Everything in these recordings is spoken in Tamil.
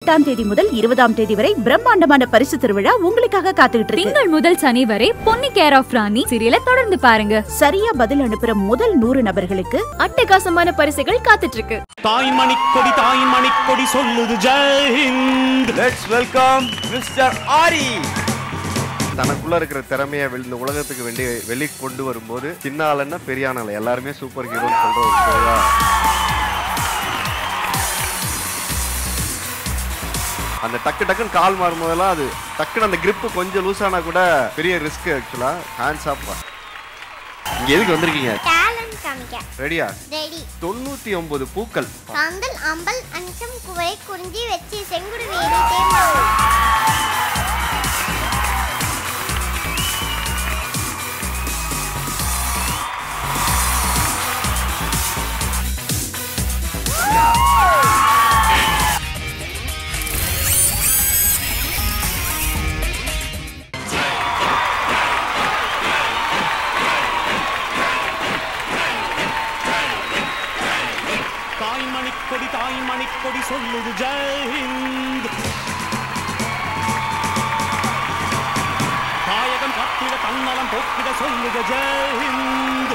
எட்டாம் தேதி முதல் இருபதாம் தேதி வரை பிரம்மாண்டமான பரிசு திருவிழா உங்களுக்காக காத்துக்கிட்டு இருக்கு திங்கள் முதல் சனி வரை பொன்னி கேர் ஆஃப் ராணி சீரியலை தொடர்ந்து பாருங்க சரியா பதில் அனுப்புற முதல் நூறு நபர்களுக்கு அட்டகாசமான பரிசுகள் காத்துட்டு இருக்கு தாய் மணிக்கொடி தாய் மணிக்கொடி சொல்லுது Jai Hind let's welcome mister Aari தனக்குள்ள இருக்கிற திறமையை வெளி- இந்த உலகத்துக்கு வெளி வெளி கொண்டு வரும்போது சின்ன ஆளுன்னா பெரிய ஆள் எல்லாருமே சூப்பர் ஹீரோன்னு சொல்ற ஒரு ஷோவா அந்த டக்கு டக்குன்னு கால் மாறும் போதெல்லாம் அது டக்குன்னு அந்த grip கொஞ்சம் லூஸ் ஆனா கூட பெரிய ரிஸ்க் ஆக்சுவலா ஹேண்ட்ஸ் ஆப் இங்க எதுக்கு வந்திருக்கீங்க டேலண்ட் காமிக்க ரெடியா ரெடி தொண்ணூத்தி ஒன்பது பூக்கள் காந்தல் அம்பல் அஞ்சம் குவரை குறிஞ்சி வெச்சி செங்குடு வேலி தேம்பாவூர் தாய் மணிக்கொடி தாய் மணிக்கொடி சொல்லுது ஜெய் ஹிந்த் தாயகம் காத்திட தன்னலம் போக்கிட சொல்லுக ஜெய் ஹிந்த்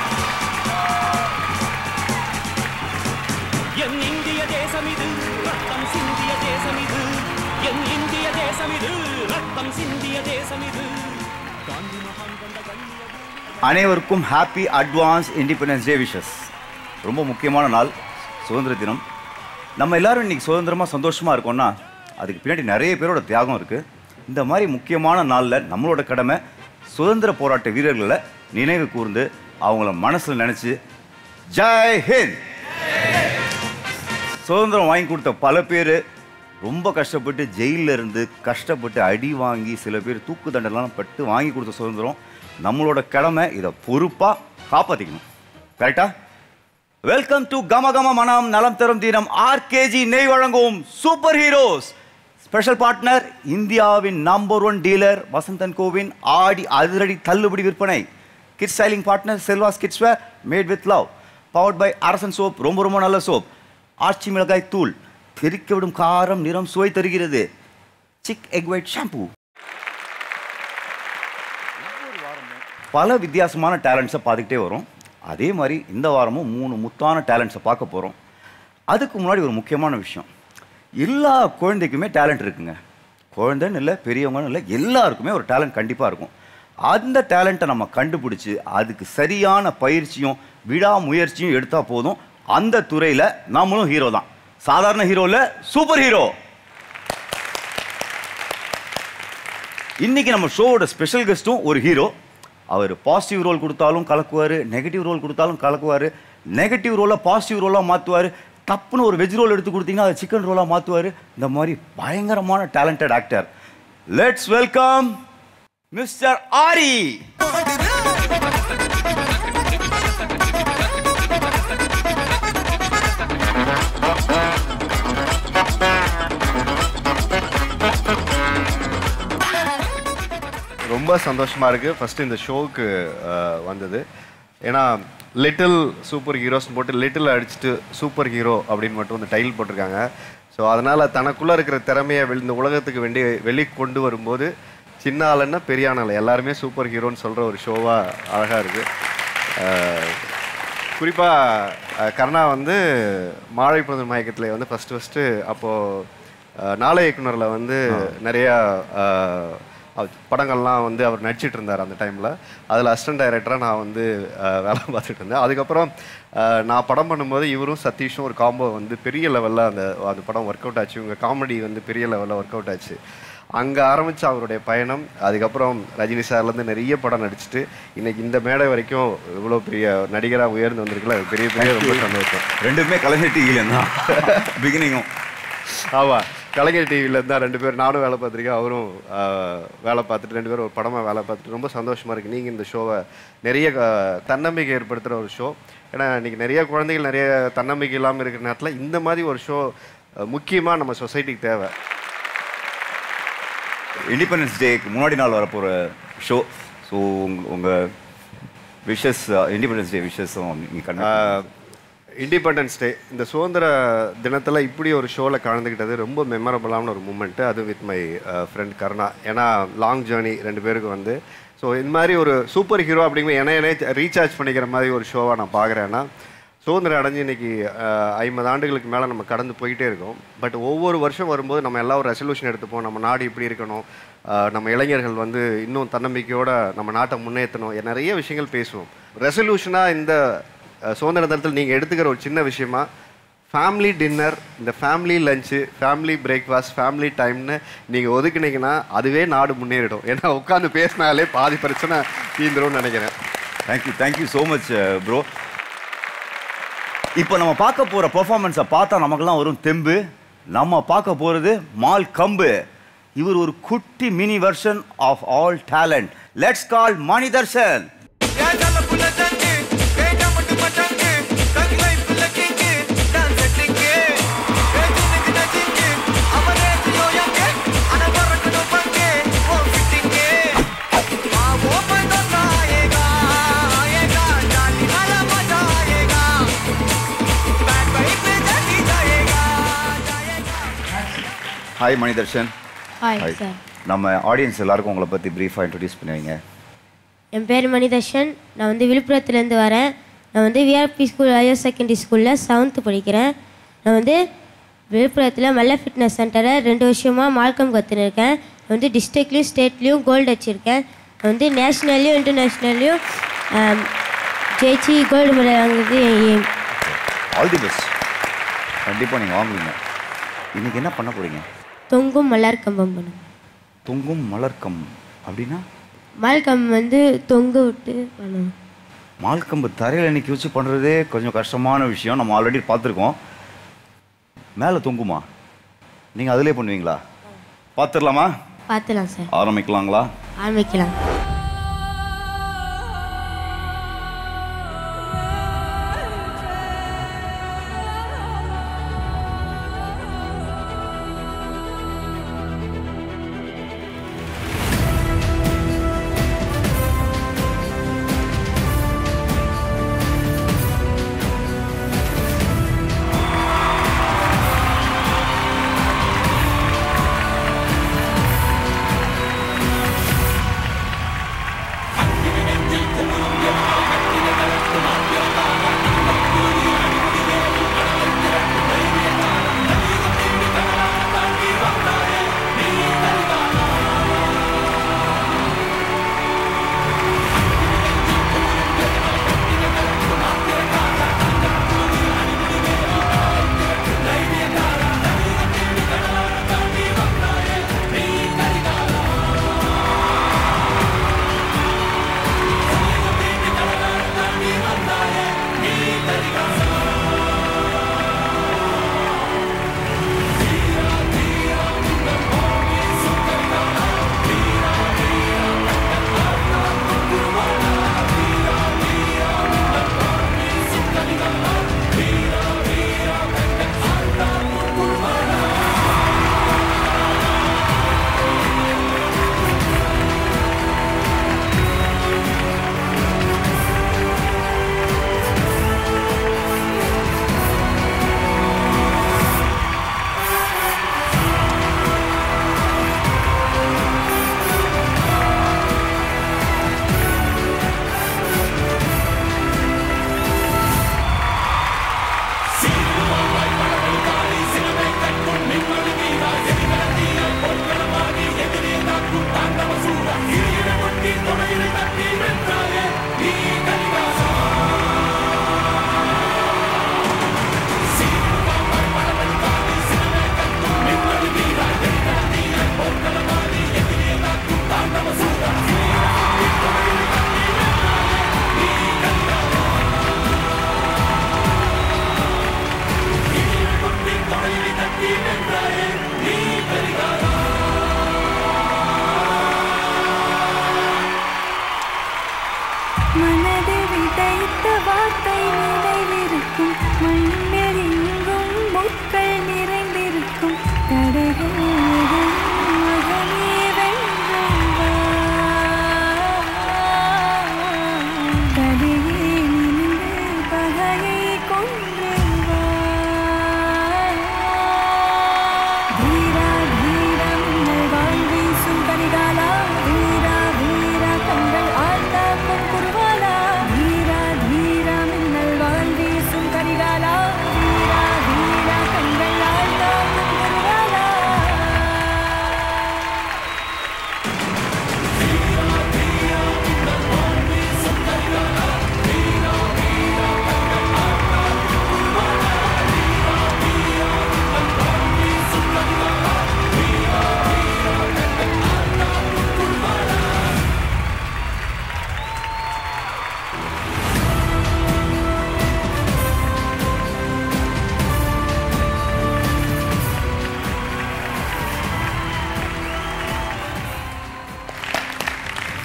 என் இந்திய தேசம் இது ரத்தம் சிந்திய தேசம் இது என் இந்திய தேசம் இது ரத்தம் சிந்திய தேசம் இது காந்தி மகான் கொண்ட கண்ணிய அனைவருக்கும் happy advance independence day wishes ரொம்ப முக்கியமான நாள் சுதந்திர தினம் நம்ம எல்லாரும் இன்னைக்கு சுதந்திரமாக சந்தோஷமாக இருக்கோம்னா அதுக்கு பின்னாடி நிறைய பேரோட தியாகம் இருக்குது இந்த மாதிரி முக்கியமான நாளில் நம்மளோட கடமை சுதந்திர போராட்ட வீரர்களை நினைவு கூர்ந்து அவங்கள மனசில் நினச்சி ஜெய் ஹிந்த் சுதந்திரம் வாங்கி கொடுத்த பல பேர் ரொம்ப கஷ்டப்பட்டு ஜெயிலில் இருந்து கஷ்டப்பட்டு அடி வாங்கி சில பேர் தூக்கு தண்டனைலாம் பட்டு வாங்கி கொடுத்த சுதந்திரம் நம்மளோட கடமை இதை பொறுப்பாக காப்பாற்றிக்கணும் கரெக்டா வெல்கம் டு கம கம மனம் நலம் தரும் தினம் ஆர்கேஜி நெய் வழங்கும் சூப்பர் ஹீரோஸ் ஸ்பெஷல் பார்ட்னர் இந்தியாவின் நம்பர் ஒன் டீலர் வசந்தன் கோவின் ஆடி அதிரடி தள்ளுபடி விற்பனை kids styling partner Selvas kids wear made with love powered by Arasan soap ரொம்ப ரொம்ப நல்ல சோப் ஆச்சி மிளகாய் தூள் தெறிக்க விடும் காரம் நிறம் சுவை தருகிறது சிக் எக் ஒயிட் ஷாம்பு பல வித்தியாசமான டேலண்ட்ஸை பார்த்துக்கிட்டே வரும் அதே மாதிரி இந்த வாரமும் மூணு முத்தான டேலண்ட்ஸை பார்க்க போகிறோம் அதுக்கு முன்னாடி ஒரு முக்கியமான விஷயம் எல்லா குழந்தைக்குமே டேலண்ட் இருக்குங்க குழந்தைன்னு இல்லை பெரியவங்கன்னு இல்லை எல்லாருக்குமே ஒரு டேலண்ட் கண்டிப்பாக இருக்கும் அந்த டேலண்ட்டை நம்ம கண்டுபிடிச்சி அதுக்கு சரியான பயிற்சியும் விடாமுயற்சியும் எடுத்தால் போதும் அந்த துறையில் நாமளும் ஹீரோ தான் சாதாரண ஹீரோ இல்லை சூப்பர் ஹீரோ இன்னைக்கு நம்ம ஷோவோட ஸ்பெஷல் கெஸ்ட்டும் ஒரு ஹீரோ அவர் பாசிட்டிவ் ரோல் கொடுத்தாலும் கலக்குவார் நெகட்டிவ் ரோல் கொடுத்தாலும் கலக்குவார் நெகட்டிவ் ரோலை பாசிட்டிவ் ரோலாக மாற்றுவார் தப்புன்னு ஒரு வெஜ் ரோல் எடுத்து கொடுத்தீங்கன்னா அதை சிக்கன் ரோலாக மாற்றுவார் இந்த மாதிரி பயங்கரமான talented actor let's welcome mister Aari ரொம்ப சந்தோஷமா இருக்கு ஃபர்ஸ்ட் இந்த ஷோவுக்கு அஹ், வந்தது ஏன்னா லிட்டில் சூப்பர் ஹீரோஸ் போட்டு லிட்டில் அடிச்சுட்டு சூப்பர் ஹீரோ அப்படின்னு மட்டும் இந்த டைல் போட்டிருக்காங்க ஸோ அதனால தனக்குள்ள இருக்கிற திறமையை வெளி- இந்த உலகத்துக்கு வெண்டி வெளி கொண்டு வரும்போது சின்ன ஆளுன்னா பெரிய ஆள் எல்லாருமே சூப்பர் ஹீரோன்னு சொல்ற ஒரு ஷோவா அழகா இருக்கு அஹ், குறிப்பா அஹ், கருணா வந்து மாழை பொழுது மயக்கத்தில் வந்து ஃபர்ஸ்ட் ஃபர்ஸ்ட் அப்போ அஹ், நாளை இயக்குனர்ல வந்து நிறைய அஹ், அவர் படங்கள்லாம் வந்து அவர் நடிச்சிட்டு இருந்தார் அந்த டைமில் அதில் அசிஸ்டன்ட் டைரக்டராக நான் வந்து அஹ், வேலை பார்த்துட்டு இருந்தேன் அதுக்கப்புறம் அஹ், நான் படம் பண்ணும்போது இவரும் சதீஷும் ஒரு காம்போ வந்து பெரிய லெவலில் அந்த அந்த படம் ஒர்க் அவுட் ஆச்சு இவங்க காமெடி வந்து பெரிய லெவலில் ஒர்க் அவுட் ஆச்சு அங்கே ஆரம்பித்த அவருடைய பயணம் அதுக்கப்புறம் ரஜினி சார்லேருந்து நிறைய படம் நடிச்சிட்டு இன்னைக்கு இந்த மேடை வரைக்கும் இவ்வளோ பெரிய நடிகராக உயர்ந்து வந்திருக்குல்ல அது பெரிய பெரிய ரொம்ப சந்தோஷம் ரெண்டுமே கலைஞர் டிவியில் தான் பிகினிங்கும் ஆமாம் கலைஞர் டிவியில் இருந்தால் ரெண்டு பேரும் நானும் வேலை பார்த்துருக்கேன் அவரும் ஆஹ், வேலை பார்த்துட்டு ரெண்டு பேரும் ஒரு படமாக வேலை பார்த்துட்டு ரொம்ப சந்தோஷமாக இருக்குது நீங்கள் இந்த ஷோவை நிறைய ஆஹ், தன்னம்பிக்கை ஏற்படுத்துகிற ஒரு ஷோ ஏன்னா இன்றைக்கி நிறைய குழந்தைகள் நிறைய தன்னம்பிக்கை இல்லாமல் இருக்கிற நேரத்தில் இந்த மாதிரி ஒரு ஷோ முக்கியமாக நம்ம சொசைட்டிக்கு தேவை இண்டிபெண்டன்ஸ் டேக்கு முன்னாடி நாள் வரப்போகிற ஷோ ஸோ உங்க உங்கள் விஷஸ் இண்டிபெண்டன்ஸ் டே விஷஸும் நீங்கள் கண்டு ஆஹ், இண்டிபெண்டன்ஸ் டே இந்த சுதந்திர தினத்தில் இப்படி ஒரு ஷோவில் கலந்துக்கிட்டது ரொம்ப மெமரபுளான ஒரு மூமெண்ட்டு அது வித் மை ஃப்ரெண்ட் கருணா ஏன்னா லாங் ஜேர்னி ரெண்டு பேருக்கு வந்து ஸோ இந்த மாதிரி ஒரு சூப்பர் ஹீரோ அப்படிங்கிற என்ன என்ன ரீசார்ஜ் பண்ணிக்கிற மாதிரி ஒரு ஷோவாக நான் பார்க்குறேன்னா சுதந்திரம் அடைஞ்சு இன்னைக்கு அஹ், ஐம்பது ஆண்டுகளுக்கு மேலே நம்ம கடந்து போயிட்டே இருக்கோம் பட் ஒவ்வொரு வருஷம் வரும்போது நம்ம எல்லாம் ஒரு ரெசல்யூஷன் எடுத்துப்போம் நம்ம நாடு இப்படி இருக்கணும் அஹ், நம்ம இளைஞர்கள் வந்து இன்னும் தன்னம்பிக்கையோட நம்ம நாட்டை முன்னேற்றணும் நிறைய விஷயங்கள் பேசுவோம் ரெசல்யூஷனாக இந்த அஹ், சுதந்திர தினத்தில் நீங்கள் எடுத்துக்கிற ஒரு சின்ன விஷயமா ஃபேமிலி டின்னர் இந்த family lunch family breakfast family டைம்னு நீங்கள் ஒதுக்குனீங்கன்னா அதுவே நாடு முன்னேறிடும் ஏன்னா உட்காந்து பேசினாலே பாதி பிரச்சனை தீந்துரும்னு நினைக்கிறேன் thank you thank you so much bro இப்போ நம்ம பார்க்க போகிற பெர்ஃபார்மன்ஸை பார்த்தா நமக்கெல்லாம் வரும் தெம்பு நம்ம பார்க்க போகிறது மால் கம்பு இவர் ஒரு குட்டி mini version of all talent let's call Mani Darshan hi Mani Darshan hi Hi. Sir நம்ம ஆடியன்ஸ் எல்லாருக்கும் உங்களை பற்றி ப்ரீஃபாக இன்ட்ரடியூஸ் பண்ணுவீங்க என் பேர் மணிதர்ஷன் நான் வந்து விழுப்புரத்துலேருந்து வரேன் நான் வந்து விஆர்பி ஸ்கூல் ஹையர் செகண்டரி ஸ்கூலில் செவன்த்து படிக்கிறேன் நான் வந்து விழுப்புரத்தில் மெல்ல ஃபிட்னஸ் சென்டரை ரெண்டு வருஷமாக மால்கம் கற்றுன்னு இருக்கேன் நான் வந்து டிஸ்ட்ரிக்ட்லேயும் ஸ்டேட்லேயும் கோல்டு வச்சுருக்கேன் நான் வந்து நேஷ்னல்லையும் இன்டர்நேஷ்னல்லையும் ஜெயிச்சு கோல்டு மெடல் வாங்குறது என் aim. ஆல் தி பெஸ்ட் கண்டிப்பாக நீங்கள் வாங்குவீங்க இன்னைக்கு என்ன பண்ண போகிறீங்க தொங்கும் மலர் கம்பம் பண்ணும் தொங்கும் மலர்க்கம் அப்படின்னா மால்கம் வந்து தொங்க விட்டு பண்ணுவோம் மால்கம்பு தரையில் இன்னைக்கு வச்சு பண்ணுறதே கொஞ்சம் கஷ்டமான விஷயம் நம்ம ஆல்ரெடி பார்த்துருக்கோம் மேலே தொங்குமா நீங்கள் அதிலே பண்ணுவீங்களா பார்த்துடலாமா பார்த்துலாம் சார் ஆரம்பிக்கலாங்களா ஆரம்பிக்கலாம்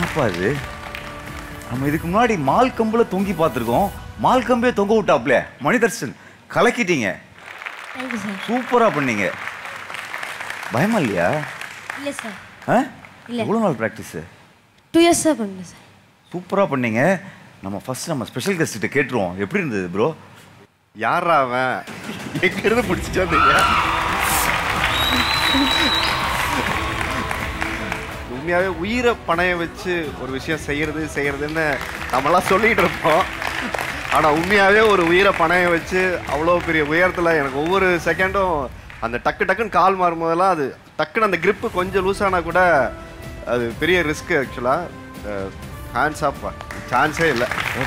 என்னப்பா இது நம்ம இதுக்கு முன்னாடி மால் கம்புல தொங்கி பார்த்துருக்கோம் மால் கம்பே தொங்க விட்டாப்ல மணிதர்ஷன் கலக்கிட்டீங்க தேங்க்யூ சார் சூப்பரா பண்ணீங்க பயமா இல்லையா இல்லை சார் ஆ இல்ல. எவ்வளோ நாள் ப்ராக்டிஸு டூ இயர்ஸாக பண்ணேன் சார் சூப்பரா பண்ணீங்க நம்ம ஃபர்ஸ்ட் நம்ம ஸ்பெஷல் கெஸ்ட் கிட்ட கேட்டுருவோம் எப்படி இருந்தது ப்ரோ யாரா அவன் எங்க இருந்து பிடிச்சிட்டு வந்தீங்க உண்மையாவே உயிரை பணைய வச்சு ஒரு விஷயம் செய்யறது செய்யறதுன்னு நம்மலாம் சொல்லிட்டு இருப்போம் ஆனா உண்மையாவே ஒரு உயிரை பணைய வச்சு அவ்வளோ பெரிய உயரத்துல எனக்கு ஒவ்வொரு செகண்டும் அந்த டக்கு டக்குன்னு கால் மாறும் போதெல்லாம் அது டக்குன்னு அந்த grip கொஞ்சம் லூஸ் ஆனா கூட அது பெரிய ரிஸ்க் ஆக்சுவலா ஹேண்ட்ஸ் ஆஃப் சான்ஸே இல்லை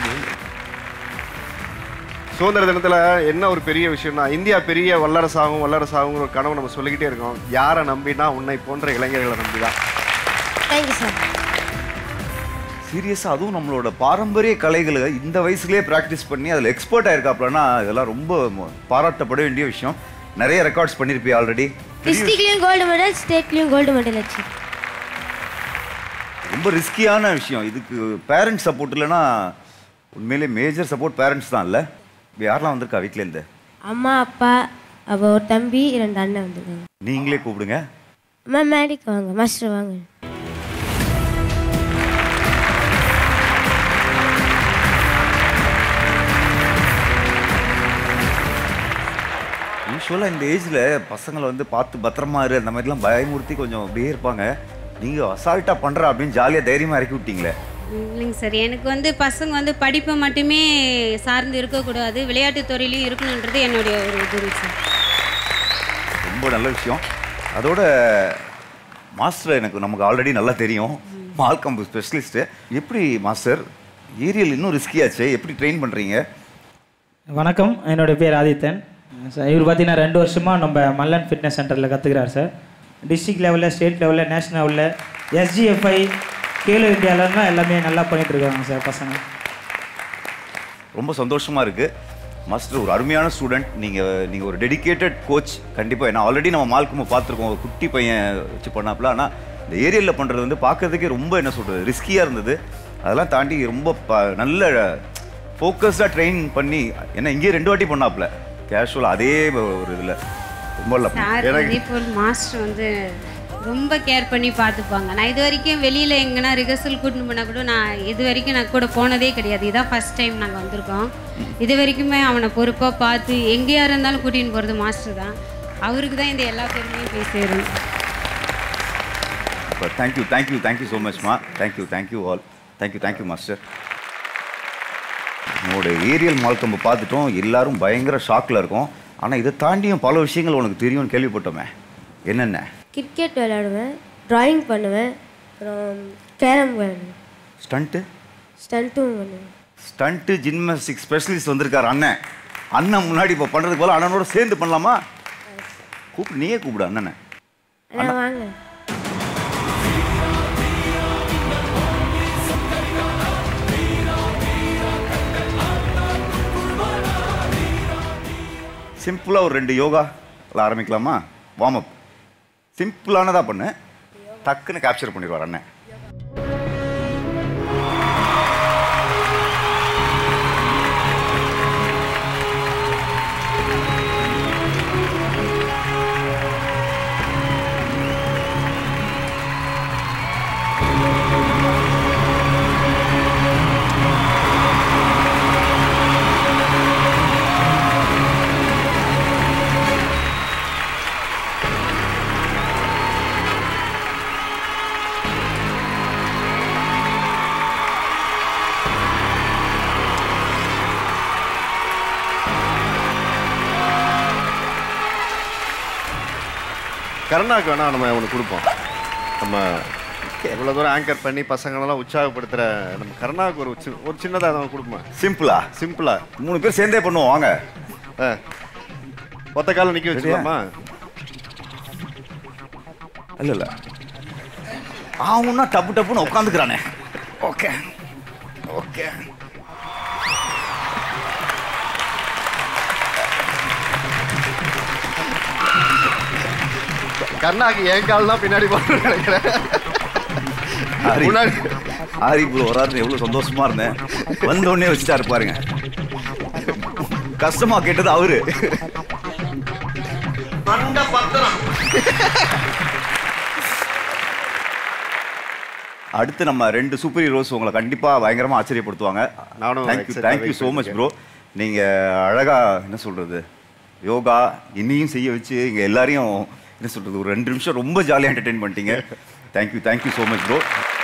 சுதந்திர தினத்துல என்ன ஒரு பெரிய விஷயம்னா இந்தியா பெரிய வல்லரசாகும் வல்லரசாகுங்கிற ஒரு கனவு நம்ம சொல்லிக்கிட்டே இருக்கோம் யாரை நம்பினா உன்னை போன்ற இளைஞர்களை நம்பிதான் தேங்க்யூ சார் சீரியஸாக அதுவும் நம்மளோட பாரம்பரிய கலைகளை இந்த வயசுலயே ப்ராக்டிஸ் பண்ணி அதில் எக்ஸ்பர்ட் ஆயிருக்காப்லன்னா இதெல்லாம் ரொம்ப ம- பாராட்டப்பட வேண்டிய விஷயம் நிறைய ரெக்கார்ட்ஸ் பண்ணியிருப்பியா ஆல்ரெடி டிஸ்ட்ரிக்ட்லேயும் கோல்டு மெடல் ஸ்டேட்லேயும் கோல்டு மெடல் வச்சு ரொம்ப ரிஸ்கியான விஷயம் இதுக்கு பேரண்ட்ஸ் சப்போர்ட் இல்லைன்னா உண்மையிலே மேஜர் சப்போர்ட் பேரண்ட்ஸ் தான் இல்லை இப்போ யாரெல்லாம் வந்திருக்கா வீட்டிலேருந்து அம்மா அப்பா அப்போ ஒரு தம்பி ரெண்டு அண்ணன் வந்துருக்காங்க நீங்களே கூப்பிடுங்க அம்மா மேடிக்கு வாங்க மாஸ்டர் வாங்க யூஸ்வலாக இந்த ஏஜில் பசங்களை வந்து பார்த்து பத்திரமா இரு அந்த மாதிரிலாம் பயமுறுத்தி கொஞ்சம் அப்படியே இருப்பாங்க நீங்கள் அசால்ட்டாக பண்ணுற அப்படின்னு ஜாலியாக தைரியமாக இறக்கி விட்டீங்களே இல்லைங்க சார் எனக்கு வந்து பசங்க வந்து படிப்பை மட்டுமே சார்ந்து இருக்கக்கூடாது விளையாட்டுத் துறையிலையும் இருக்கணுன்றது என்னுடைய ஒரு இது சார் ரொம்ப நல்ல விஷயம் அதோட மாஸ்டர் எனக்கு நமக்கு ஆல்ரெடி நல்லா தெரியும் மால்கம்பு ஸ்பெஷலிஸ்ட்டு எப்படி மாஸ்டர் ஏரியல் இன்னும் ரிஸ்கியாச்சே எப்படி ட்ரெயின் பண்ணுறீங்க வணக்கம் என்னோட பேர் ஆதித்தன் சார் இவர் பார்த்தீங்கன்னா ரெண்டு வருஷமாக நம்ம மல்லன் ஃபிட்னஸ் சென்டரில் கற்றுக்கிறார் சார் டிஸ்ட்ரிக்ட் லெவலில் ஸ்டேட் லெவலில் நேஷனல் லெவலில் எஸ்ஜிஎஃப்ஐ கேலோ இந்தியாவிலலாம் எல்லாமே நல்லா பண்ணிட்டு இருக்காங்க சார் பசங்க ரொம்ப சந்தோஷமாக இருக்குது மாஸ்டர் ஒரு அருமையான ஸ்டூடெண்ட் நீங்கள் நீங்கள் ஒரு டெடிகேட்டட் கோச் கண்டிப்பாக ஏன்னா ஆல்ரெடி நம்ம மால்கம்பு பார்த்துருக்கோம் ஒரு குட்டி பையன் வச்சு பண்ணாப்புல ஆனால் இந்த ஏரியலில் பண்ணுறது வந்து பார்க்கறதுக்கே ரொம்ப என்ன சொல்கிறது ரிஸ்கியாக இருந்தது அதெல்லாம் தாண்டி ரொம்ப ப நல்ல ஃபோக்கஸ்டாக ட்ரெயின் பண்ணி ஏன்னா இங்கேயே ரெண்டு வாட்டி பண்ணாப்புல கேஷுவலாக அதே ஒரு இதில் ரொம்ப நல்ல சார் அதே போல் மாஸ்டர் வந்து ரொம்ப கேர் பண்ணி பார்த்துப்பாங்க நான் இது வரைக்கும் வெளியில் எங்கன்னா ரிஹர்சல் கூட்டின்னு போனால் கூட நான் இது வரைக்கும் நான் கூட போனதே கிடையாது இதான் ஃபர்ஸ்ட் டைம் நாங்கள் வந்திருக்கோம் இது வரைக்குமே அவனை பொறுப்பாக பார்த்து எங்கேயா இருந்தாலும் கூட்டின்னு போகிறது மாஸ்டர் தான் அவருக்கு தான் இந்த எல்லா பேருமையும் போய் சேரும் தேங்க்யூ தேங்க்யூ தேங்க்யூ ஸோ மச்மா thank you thank you all thank you thank you master உன்னோட ஏரியல் மால்கம்பு பார்த்துட்டோம் எல்லாரும் பயங்கர ஷாக்கில் இருக்கும் ஆனால் இதை தாண்டியும் பல விஷயங்கள் உனக்கு தெரியும்னு கேள்விப்பட்டோமே என்னென்ன கிரிக்கெட் விளையாடுவேன் ட்ராயிங் பண்ணுவேன் அப்புறம் கேரம் விளையாடுவேன் ஸ்டண்ட்டு ஸ்டண்ட்டும் பண்ணுவேன் ஸ்டண்ட்டு ஜிம்னாஸ்டிக் ஸ்பெஷலிஸ்ட் வந்திருக்கார் அண்ணன் அண்ணன் முன்னாடி இப்போ பண்ணுறதுக்கு போல அண்ணனோட சேர்ந்து பண்ணலாமா கூப்பிடு நீயே கூப்பிடு அண்ணனை அண்ணா வாங்க சிம்பிளாக ஒரு ரெண்டு யோகா ஆரம்பிக்கலாமா வார்ம் அப் சிம்பிளானதாக பண்ணு டக்குன்னு கேப்சர் பண்ணிடுவார் அண்ணன் கருணாக்கு வேணா நம்ம அவனுக்கு கொடுப்போம் நம்ம இவ்வளோ தூரம் ஆங்கர் பண்ணி பசங்களெல்லாம் உற்சாகப்படுத்துகிற நம்ம கருணாவுக்கு ஒரு சி- ஒரு சின்னதாக அவன் கொடுப்போமா சிம்பிளா சிம்பிளா மூணு பேர் சேர்ந்தே பண்ணுவோம் வாங்க ஆ ஒத்த காலம் நிற்க வச்சுக்கலாமா இல்ல இல்ல ஆவுன்னா டப்பு டப்புன்னு உட்காந்துக்கிறானே ஓகே ஓகே கருணாக்கு என் கால் தான் பின்னாடி போட்டு நினைக்கிறேன் ஹரி. முன்னாடி ஆரி ப்ரோ வராருன்னு எவ்வளவு சந்தோஷமா இருந்தேன் வந்த உடனே வச்சுட்டாரு பாருங்க கஷ்டமா கேட்டது அவரு அடுத்து நம்ம ரெண்டு சூப்பர் ஹீரோஸ் உங்களை கண்டிப்பா பயங்கரமா ஆச்சரியப்படுத்துவாங்க நானும் தேங்க்யூ excited ஆ தேங்க்யூ wait ஸோ மச் பண்ணிட்டு ப்ரோ நீங்க அழகா என்ன சொல்றது யோகா இன்னையும் செய்ய வச்சு இங்க எல்லாரையும் என்ன சொல்றது ஒரு ரெண்டு நிமிஷம் ரொம்ப ஜாலியாக என்டர்டெயின் பண்ணிட்டீங்க thank you thank you so much bro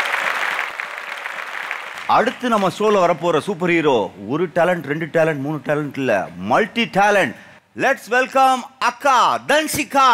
அடுத்து நம்ம ஷோல வரப்போற சூப்பர் ஹீரோ ஒரு டேலண்ட் ரெண்டு டேலண்ட் மூணு டேலண்ட் இல்ல மல்டி டேலண்ட் லெட்ஸ் வெல்கம் அக்கா Dhanshika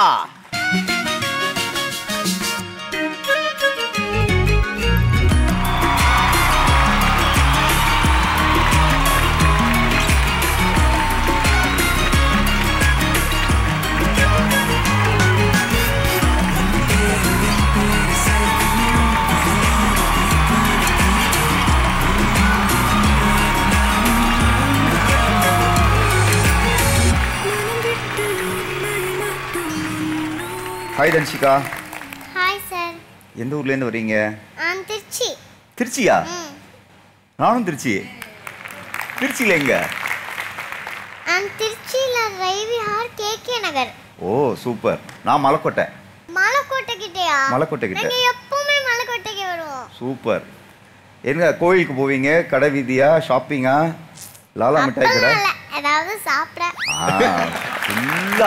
hi Dhanshika hi sir எந்த ஊர்ல இருந்து வரீங்க நான் திருச்சி திருச்சியா ம் நானும் திருச்சி திருச்சியில எங்க நான் திருச்சியில் ரவிஹார் கே கே நகர் ஓ சூப்பர் நான் மலைக்கோட்டை மலைக்கோட்டை கிட்டயா மலைக்கோட்டை கிட்ட. நாங்கள் எப்பவுமே மலைக்கோட்டைக்கு வருவோம் சூப்பர் எங்க கோயிலுக்கு போவீங்க கடை வீதியா ஷாப்பிங்கா லாலா மிட்டாய் கடை அப்பெல்லாம் இல்லை ஏதாவது சாப்பிட ஃபுல்லா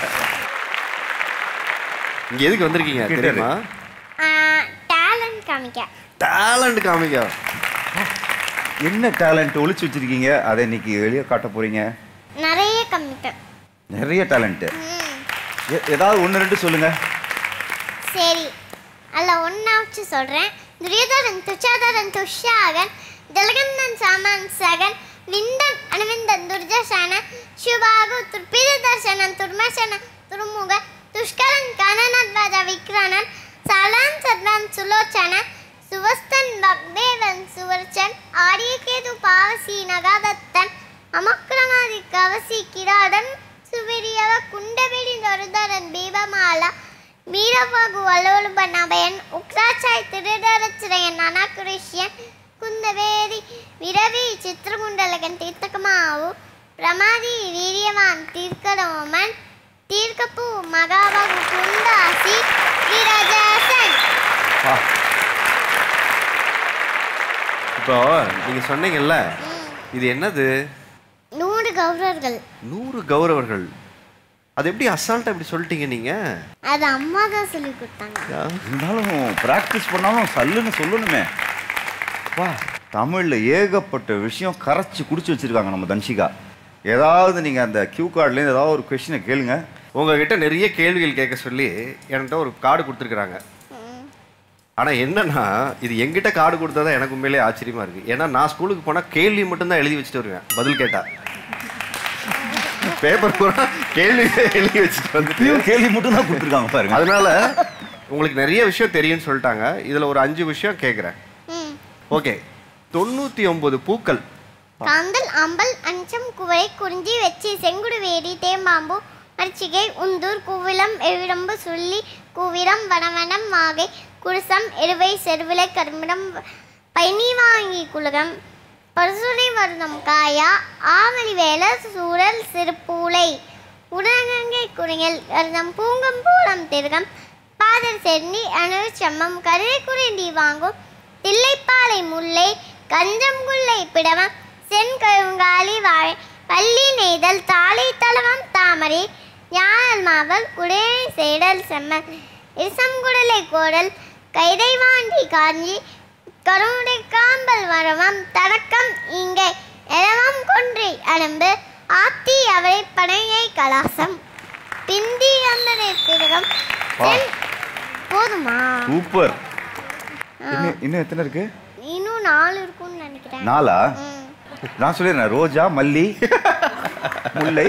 இங்க எதுக்கு வந்திருக்கீங்க கேட்டாரு. தெரியுமா டேலண்ட் காமிக்க டேலண்ட் காமிக்க என்ன டேலண்ட் ஒளிச்சு வச்சிருக்கீங்க அதை இன்னைக்கு வெளியே காட்ட போறீங்க நிறைய காமிப்பேன் நிறைய டேலண்ட் ம் ஏதாவது ஒன்று ரெண்டு சொல்லுங்க சரி அல்ல ஒன்னாச்சு சொல்றேன் துரியோதரன் துச்சாதரன் துஷாகன் ஜலகந்தன் சாமன் சகன் விந்தன் அனுவிந்தன் துர்ஜசன சுபாகு துர்பிரதர்சனன் துர்மசன துர்முக துஷ்கரன் கனநத்வஜ விக்ரணன் சலன் சத்வன் சுலோச்சன சுவஸ்தன் பக்தேவன் சுவர்ச்சன் ஆரியகேது பாவசி நகாதத்தன் அமக்ரமாதி கவசி கிராடன் சுவிரியவ குண்டவெளி நொருதரன் பீபமாலா வீரவாகு வல்லவலுபன் அபயன் உக்ராச்சாய் திருடரச்சிரையன் அனாகுரிஷ்யன் குந்தவேதி விரவி சித்திரகுண்டலகன் தீர்த்தகமாவு பிரமாதி வீரியவான் தீர்க்கரோமன் தீர்க்கப்பு மகாபாகு குண்டாசி விரஜாசன் இப்போ நீங்க சொன்னீங்கல்ல இது என்னது நூறு கௌரவர்கள் நூறு கௌரவர்கள் அது எப்படி அசால்ட்டா இப்படி சொல்லிட்டீங்க நீங்க அது அம்மா தான் சொல்லி கொடுத்தாங்க இருந்தாலும் ப்ராக்டிஸ் பண்ணாலும் சல்லுன்னு சொல்லணுமே வா தமிழ்ல ஏகப்பட்ட விஷயம் கரைச்சி குடிச்சு வச்சிருக்காங்க நம்ம தன்ஷிகா ஏதாவது நீங்க அந்த கியூ கார்டுலேருந்து ஏதாவது ஒரு கொஷினை கேளுங்க உங்ககிட்ட நிறைய கேள்விகள் கேட்க சொல்லி என்கிட்ட ஒரு கார்டு கொடுத்துருக்குறாங்க ஆனா என்னன்னா இது எங்கிட்ட கார்டு கொடுத்தா தான் எனக்கு உண்மையிலேயே ஆச்சரியமா இருக்கு ஏன்னா நான் ஸ்கூலுக்கு போனா கேள்வி மட்டும்தான் எழுதி வச்சுட்டு வருவேன் பதில் கேட்டா பேப்பர் பூரா கேள்வி எழுதி வச்சுட்டு வந்து கேள்வி மட்டும் தான் கொடுத்துருக்காங்க பாருங்க அதனால உங்களுக்கு நிறைய விஷயம் தெரியும்னு சொல்லிட்டாங்க இதுல ஒரு அஞ்சு விஷயம் கேட்குறேன் ம் ஓகே தொண்ணூத்தி ஒன்பது பூக்கள் காந்தல் அம்பல் அஞ்சம் குவளை குறிஞ்சி வெச்சி செங்குடு வேடி தேம்பாம்பு மரிச்சிகை உந்தூர் கூவிலம் எவிடம்பு சுள்ளி கூவிரம் வனவனம் மாகை குருசம் எருவை செருவிலை கருமிடம் பைனி வாங்கி குலகம் பரசுரை வருடம் காயா ஆவலி வேல சூழல் சிறுப்பூளை உடகங்கை குறையல் கருதம் பூங்கம் பூலம் திருகம் பாதர் சென்னி அணு செம்மம் கருதை குறைந்தி வாங்கும் தில்லைப்பாலை முல்லை கஞ்சம் குள்ளை பிடவம் செங்கருங்காலி வாழை பள்ளி நெய்தல் தாளை தலவம் தாமரை ஞாழல் மாவல் குடையை சேடல் செம்மல் இசம்குடலை கோடல் கைதை வாண்டி காஞ்சி கருணை காம்பல் வரவம் தடக்கம் இங்கே எலவம் கொன்றை அலம்பு ஆத்தி அவரை பனையை கலாசம் பிந்தி அந்தனை திருகம் வா. தென் போதுமா சூப்பர் இன்னும் இன்னும் எத்தனை இருக்கு இன்னும் நாலு இருக்கும்னு நினைக்கிறேன் நாலா ம். நான் சொல்லிடுறேன் ரோஜா மல்லி முல்லை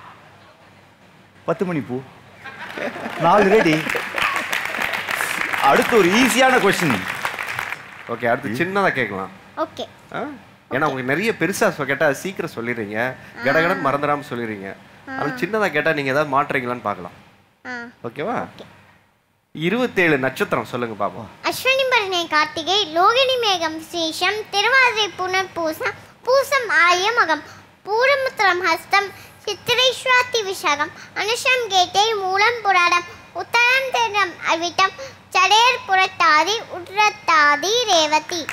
பத்து மணி பூ நாலு ரெடி அடுத்து ஒரு ஈஸியான கொஸ்டின் ஓகே அடுத்து சின்னதா கேட்கலாம் ஓகே ஆ? ஏன்னா உங்களுக்கு நிறைய பெருசா சொ- கேட்டா சீக்கிரம் சொல்லிடுறீங்க கடகடன் மறந்துடாம சொல்லிடுறீங்க அதனால சின்னதா கேட்டா நீங்க ஏதாவது மாட்டுறீங்களான்னு பார்க்கலாம் ஆ ஓகேவா இருபத்தேழு நட்சத்திரம் சொல்லுங்க பாப்போம் அஸ்வினி பரணி கார்த்திகை லோகினி மேகம் சீஷம் திருவாதிரை புனர் பூசம் பூசம் ஆயமகம் பூரமுத்திரம் ஹஸ்தம் சித்திரை ஸ்வாதி விஷாகம் அனுஷம் கேட்டை மூலம் புராடம் உத்தரம் திரம் அவிட்டம் சடையர் புரட்டாதி உட்ரத்தாதி ரேவதி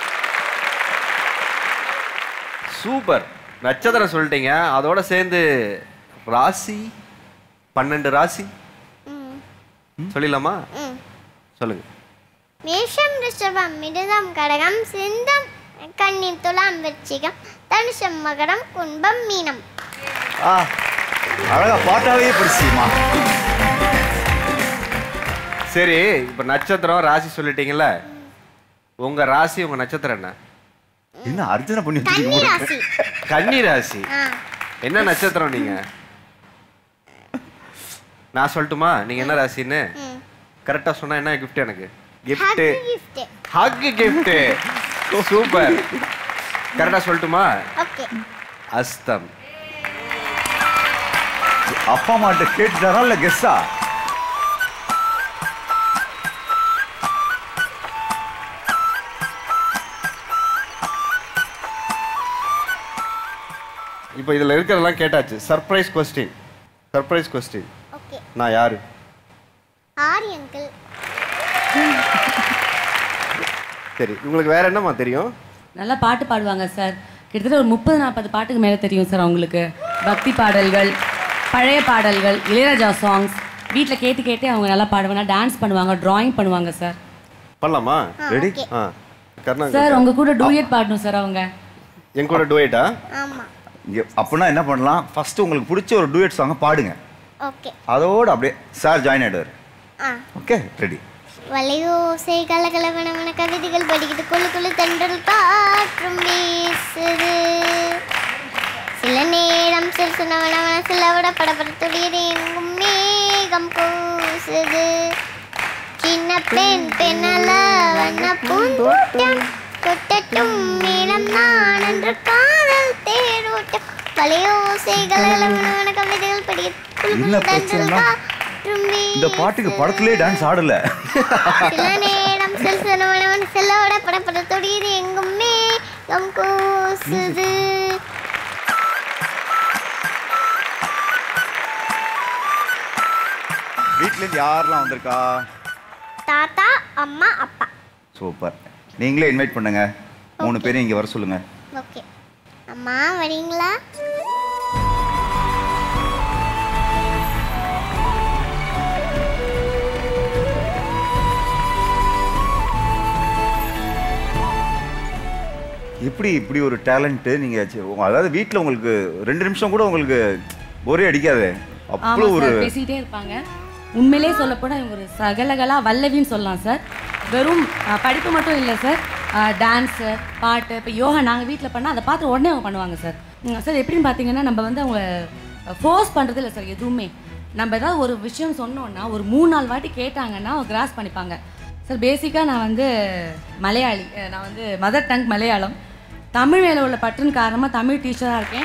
சூப்பர் நட்சத்திரம் சொல்லிட்டீங்க அதோட சேர்ந்து ராசி பன்னெண்டு ராசி சொல்லிடலாமா ம். சொல்லுங்க மேஷம் ரிஷபம் மிருதம் கடகம் சிந்தம் கன்னி துலாம் விருச்சிகம் தனுஷம் மகரம் கும்பம் மீனம் ஆ அழகா பாட்டாவே படிச்சிமா சரி இப்போ நட்சத்திரம் ராசி சொல்லிட்டீங்கல்ல உங்க ராசி உங்க நட்சத்திரம் என்ன என்ன அர்ச்சனை பண்ணி கன்னி வச்சிருக்கீங்க ராசி கன்னி ராசி ஆ என்ன நட்சத்திரம் நீங்க நான் சொல்லட்டுமா நீங்க என்ன ராசின்னு ம் கரெக்டா சொன்னா என்ன கிஃப்ட் எனக்கு gift happy gift hug gift super கரெக்டா சொல்லட்டுமா ஓகே அஸ்தம் அப்பா அம்மாட்ட கேட்டுட்டாரா இல்ல கெஸ்ஸா இப்போ இதுல இருக்கிறதெல்லாம் கேட்டாச்சு surprise question surprise question okay நான் யாரு ஆரி அங்கிள் சரி உங்களுக்கு வேற என்னம்மா தெரியும் நல்லா பாட்டு பாடுவாங்க சார் கிட்டத்தட்ட ஒரு முப்பது நாற்பது பாட்டுக்கு மேலே தெரியும் சார் அவங்களுக்கு பக்தி பாடல்கள் பழைய பாடல்கள் இளையராஜா சாங்ஸ் வீட்டில் கேட்டு கேட்டே அவங்க நல்லா பாடுவாங்க டான்ஸ் பண்ணுவாங்க டிராயிங் பண்ணுவாங்க சார் பண்ணலாமா ரெடி ஓகே ஆ கருணா சார் உங்க கூட டூயட் பாடணும் சார் அவங்க என் கூட டுவேட்டா ஆமா இங்க அப்படின்னா என்ன பண்ணலாம் ஃபர்ஸ்ட் உங்களுக்கு பிடிச்ச ஒரு டூயட் சாங்க பாடுங்க ஓகே அதோட அப்படியே சார் ஜாயின் ஆயிடுவார் ஆ ஓகே ரெடி வளையோசை கலகலவனவன கவிதைகள் படிக்குது குழு குழு தென்றல் காற்றும் வீசுது சில நேரம் சிறு சுனவனவன சிலவிட படபட துளியது எங்கும் மேகம் கூசுது சின்ன பெண் பெண்ணல்ல வண்ண பூந்தோட்டம் கொட்டட்டும் மேலம் நான் என்று காதல் தேரோட்டம் வளையோசை கலகலவனவன கவிதைகள் படிக்குது குழு என்ன குழு தென்றல் பிரச்சனைனா, காற்றும் இந்த பாட்டுக்கு படத்திலே டான்ஸ் ஆடல சில நேரம் செல்சனவனவன் செல்லோட படப்பட தொடியது எங்கும் மேகம் கூசுது வீட்ல இருந்து யாரெல்லாம் வந்திருக்கா தாத்தா அம்மா அப்பா சூப்பர் நீங்களே இன்வைட் பண்ணுங்க மூணு பேரும் இங்க வர சொல்லுங்க ஓகே அம்மா வரீங்களா எப்படி இப்படி ஒரு டேலண்ட் நீங்க சி- உங்க- அதாவது வீட்ல உங்களுக்கு ரெண்டு நிமிஷம் கூட உங்களுக்கு ஒரே அடிக்காது ஆமா அவ்வளோ ஒரு சார் பேசிக்கிட்டே இருப்பாங்க உண்மையிலே சொல்லப்போனா இவங்க ஒரு சகலகலா வல்லவின்னு சொல்லலாம் சார் வெறும் அஹ், படிப்பு மட்டும் இல்லை சார் டான்ஸு பாட்டு இப்போ யோகா நாங்கள் வீட்டில் பண்ணால் அதை பார்த்து உடனே அவங்க பண்ணுவாங்க சார் ம், சார் எப்படின்னு பார்த்தீங்கன்னா நம்ம வந்து அவங்க ஃபோர்ஸ் பண்ணுறது இல்லை சார் எதுவுமே நம்ம ஏதாவது ஒரு விஷயம் சொன்னோன்னா ஒரு மூணு நாள் வாட்டி கேட்டாங்கன்னா அவங்க கிராஸ் பண்ணிப்பாங்க சார் பேசிக்காக நான் வந்து மலையாளி அஹ், நான் வந்து மதர் டங் மலையாளம் தமிழ் மேலே உள்ள பற்றின் காரணமாக தமிழ் டீச்சராக இருக்கேன்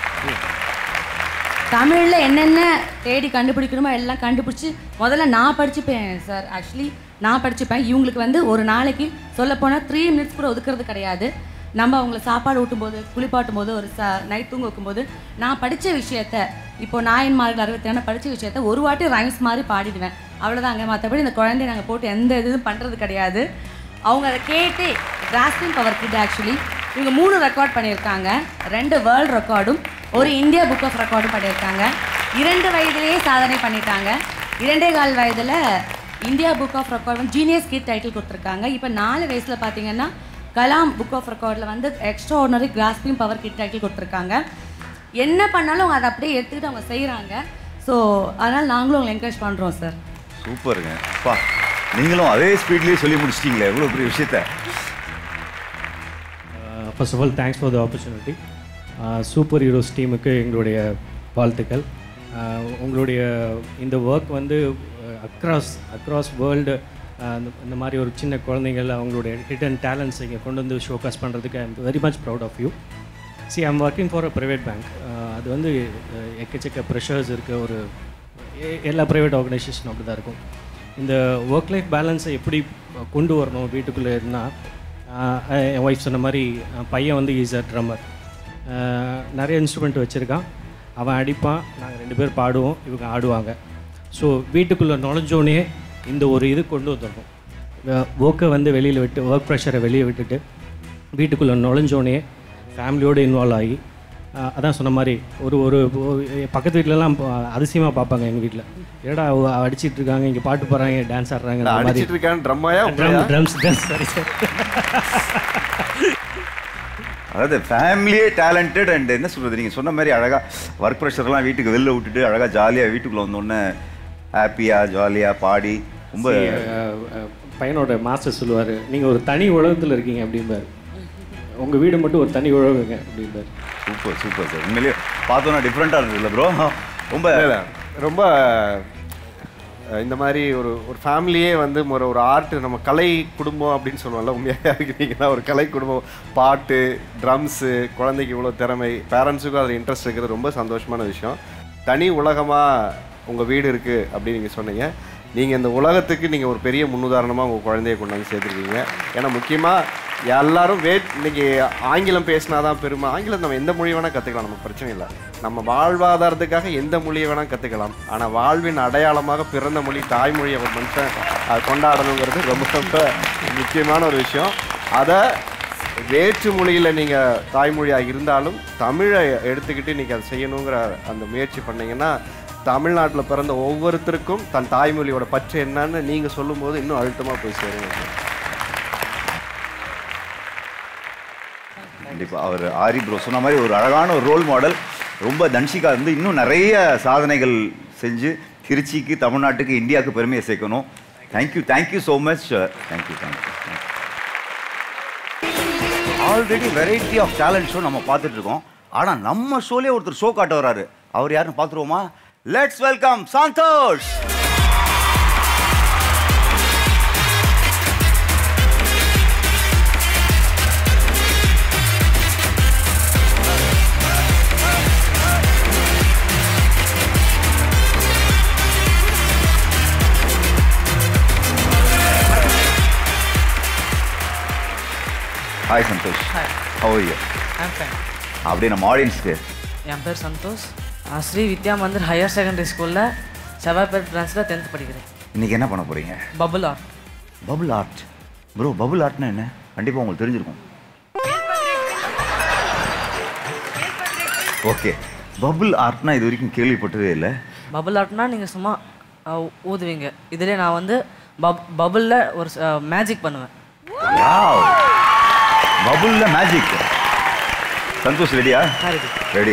தமிழில் என்னென்ன தேடி கண்டுபிடிக்கணுமோ எல்லாம் கண்டுபிடிச்சி முதல்ல நான் படிச்சுப்பேன் சார் ஆக்சுவலி நான் படிச்சுப்பேன் இவங்களுக்கு வந்து ஒரு நாளைக்கு சொல்லப்போனால் த்ரீ மினிட்ஸ் கூட ஒதுக்குறது கிடையாது நம்ம அவங்கள சாப்பாடு ஊட்டும் போது குளிப்பாட்டும் போது ஒரு ச நைட் தூங்க வைக்கும்போது நான் படித்த விஷயத்த இப்போ நாயன்மார்கள் அறுபத்தி ஏழு படித்த விஷயத்த ஒரு வாட்டி ரைம்ஸ் மாதிரி பாடிடுவேன் அவ்வளோதாங்க மற்றபடி இந்த குழந்தைய நாங்கள் போட்டு எந்த இதுவும் பண்ணுறது கிடையாது அவங்க அதை கேட்டு கிராஸ்பிங் பவர் கிட் ஆக்சுவலி இவங்க மூணு ரெக்கார்ட் பண்ணியிருக்காங்க ரெண்டு வேர்ல்ட் ரெக்கார்டும் ஒரு இந்தியா புக் ஆஃப் ரெக்கார்டும் பண்ணியிருக்காங்க இரண்டு வயதிலேயே சாதனை பண்ணிட்டாங்க இரண்டே கால் வயதில் இந்தியா புக் ஆஃப் ரெக்கார்ட் வந்து ஜீனியஸ் கிட் டைட்டில் கொடுத்துருக்காங்க இப்போ நாலு வயசில் பார்த்தீங்கன்னா கலாம் புக் ஆஃப் ரெக்கார்டில் வந்து extraordinary grasping power kid title கொடுத்துருக்காங்க என்ன பண்ணாலும் அவங்க அதை அப்படியே எடுத்துக்கிட்டு அவங்க செய்கிறாங்க ஸோ அதனால் நாங்களும் அவங்களை என்கரேஜ் பண்ணுறோம் சார் சூப்பருங்க அப்பா நீங்களும் அதே ஸ்பீட்லயே சொல்லி முடிச்சிட்டீங்களே எவ்வளோ பெரிய விஷயத்த first of all thanks for the opportunity super heroes டீமுக்கு எங்களுடைய வாழ்த்துக்கள் Uh, உங்களுடைய இந்த ஒர்க் வந்து அக்ராஸ் அக்ராஸ் வேர்ல்டு இந்த மாதிரி ஒரு சின்ன குழந்தைகள் அவங்களுடைய ஹிடன் டேலண்ட்ஸ் இங்கே கொண்டு வந்து ஷோகாஸ் பண்ணுறதுக்கு I am very much proud of you see I'm working for a private bank அது வந்து uh, எக்கச்சக்க ப்ரெஷர்ஸ் இருக்குது ஒரு எ- எல்லா ப்ரைவேட் ஆர்கனைசேஷனும் அப்படி தான் இருக்கும் இந்த ஒர்க் லைஃப் பேலன்ஸை எப்படி கொண்டு வரணும் வீட்டுக்குள்ளே இருந்தால் என் ஒய்ஃப் சொன்ன மாதிரி அஹ், பையன் வந்து இஸ் அ ட்ரம்மர் நிறைய இன்ஸ்ட்ருமெண்ட் வச்சுருக்கான் அவன் அடிப்பான் நாங்கள் ரெண்டு பேர் பாடுவோம் இவங்க ஆடுவாங்க ஸோ வீட்டுக்குள்ளே நுழைஞ்சோடனே இந்த ஒரு இது கொண்டு வந்துடணும் ஒர்க்கை வந்து வெளியில் விட்டு ஒர்க் ப்ரெஷரை வெளியே விட்டுட்டு வீட்டுக்குள்ளே நுழைஞ்சோடனே ஃபேமிலியோடு இன்வால்வ் ஆகி அஹ், அதான் சொன்ன மாதிரி ஒரு ஒரு ஒரு பக்கத்து வீட்டிலலாம் அதிசயமாக பார்ப்பாங்க எங்கள் வீட்டில் ஏடா அவ அடிச்சிட்டு இருக்காங்க இங்கே பாட்டு போடுறாங்க டான்ஸ் ஆடுறாங்க இந்த மாதிரி அடிச்சிட்டு இருக்கான் ட்ரம்மாயா ட்ரம் ட்ரம்ஸ் ட்ரம்ஸ் சரி சரி அதாவது ஃபேமிலியே டேலண்டட் அண்ட் என்ன சொல்கிறது நீங்கள் சொன்ன மாதிரி அழகாக ஒர்க் ப்ரெஷர்லாம் வீட்டுக்கு வெளில விட்டுட்டு அழகாக ஜாலியாக வீட்டுக்குள்ளே வந்தோடனே ஹாப்பியாக ஜாலியாக பாடி ரொம்ப See, அஹ், அஹ், பையனோட மாஸ்டர் சொல்லுவார் நீங்கள் ஒரு தனி உலகத்தில் இருக்கீங்க அப்படிம்பாரு உங்கள் வீடு மட்டும் ஒரு தனி உலகங்க அப்படிம்பாரு சூப்பர் சூப்பர் சார் உண்மையிலேயே பார்த்தோன்னா டிஃப்ரெண்ட்டாக இருந்தது ப்ரோ ரொம்ப இல்ல, இல்ல. ரொம்ப அஹ், இந்த மாதிரி ஒரு ஒரு ஃபேமிலியே வந்து ஒரு ஒரு ஆர்ட் நம்ம கலை குடும்பம் அப்படின்னு சொல்லுவோம்ல உண்மையாக இருக்கிறீங்கன்னா ஒரு கலை குடும்பம் பாட்டு ட்ரம்ஸு குழந்தைக்கு இவ்வளோ திறமை பேரண்ட்ஸுக்கும் அதில் இன்ட்ரெஸ்ட் இருக்கிறது ரொம்ப சந்தோஷமான விஷயம் தனி உலகமாக உங்கள் வீடு இருக்குது அப்படின்னு நீங்கள் சொன்னீங்க நீங்கள் இந்த உலகத்துக்கு நீங்கள் ஒரு பெரிய முன்னுதாரணமாக உங்கள் குழந்தைய கொண்டாந்து சேர்த்துருக்கீங்க ஏன்னா முக்கியமாக எல்லாரும் வே இன்னைக்கு ஆங்கிலம் பேசினா தான் பெருமை ஆங்கிலம் நம்ம எந்த மொழி வேணால் கற்றுக்கலாம் நமக்கு பிரச்சனை இல்லை நம்ம வாழ்வாதாரத்துக்காக எந்த மொழியை வேணால் கற்றுக்கலாம் ஆனால் வாழ்வின் அடையாளமாக பிறந்த மொழி தாய்மொழியை ஒரு மனுஷன் அஹ், கொண்டாடணுங்கிறது ரொம்ப ரொம்ப முக்கியமான ஒரு விஷயம் அதை வேற்று மொழியில் நீங்கள் தாய்மொழியாக இருந்தாலும் தமிழை எடுத்துக்கிட்டு நீங்கள் அதை செய்யணுங்கிற அந்த முயற்சி பண்ணீங்கன்னா தமிழ்நாட்டில் பிறந்த ஒவ்வொருத்தருக்கும் தன் தாய்மொழியோட பற்று என்னன்னு நீங்கள் சொல்லும்போது இன்னும் அழுத்தமாக போய் சேருங்க கண்டிப்பாக அவர் ஆரி ப்ரோ சொன்ன மாதிரி ஒரு அழகான ஒரு ரோல் மாடல் ரொம்ப தன்ஷிகா வந்து இன்னும் நிறைய சாதனைகள் செஞ்சு திருச்சிக்கு தமிழ்நாட்டுக்கு இந்தியாவுக்கு பெருமையை சேர்க்கணும் thank you thank you so much thank you thank you already variety of talent show நம்ம பார்த்துட்டு இருக்கோம் ஆனால் நம்ம ஷோலே ஒருத்தர் ஷோ காட்ட வராரு அவர் யாருன்னு பார்த்துருவோமா let's welcome Santhosh hi Santhosh how you I'm fine அப்படியே நம்ம ஆடியன்ஸ்க்கு என் பேர் சந்தோஷ் நான் ஸ்ரீ வித்யா மந்திர் ஹையர் செகண்டரி ஸ்கூலில் செவ்வாய்பேட் பிரான்ச்சில் டென்த் படிக்கிறேன் இன்னைக்கு என்ன பண்ண போறீங்க bubble art bubble art bro bubble ஆர்ட்னா என்ன கண்டிப்பாக உங்களுக்கு தெரிஞ்சிருக்கும் ஓகே பபுள் ஆர்ட்னா இது வரைக்கும் கேள்விப்பட்டதே இல்லை பபுள் ஆர்ட்னா நீங்கள் சும்மா அஹ், ஊதுவீங்க இதிலே நான் வந்து பப் பபுளில் ஒரு மேஜிக் பண்ணுவேன் வாவ் பபுளில் மேஜிக் சந்தோஷ் ரெடியா Ready. ரெடி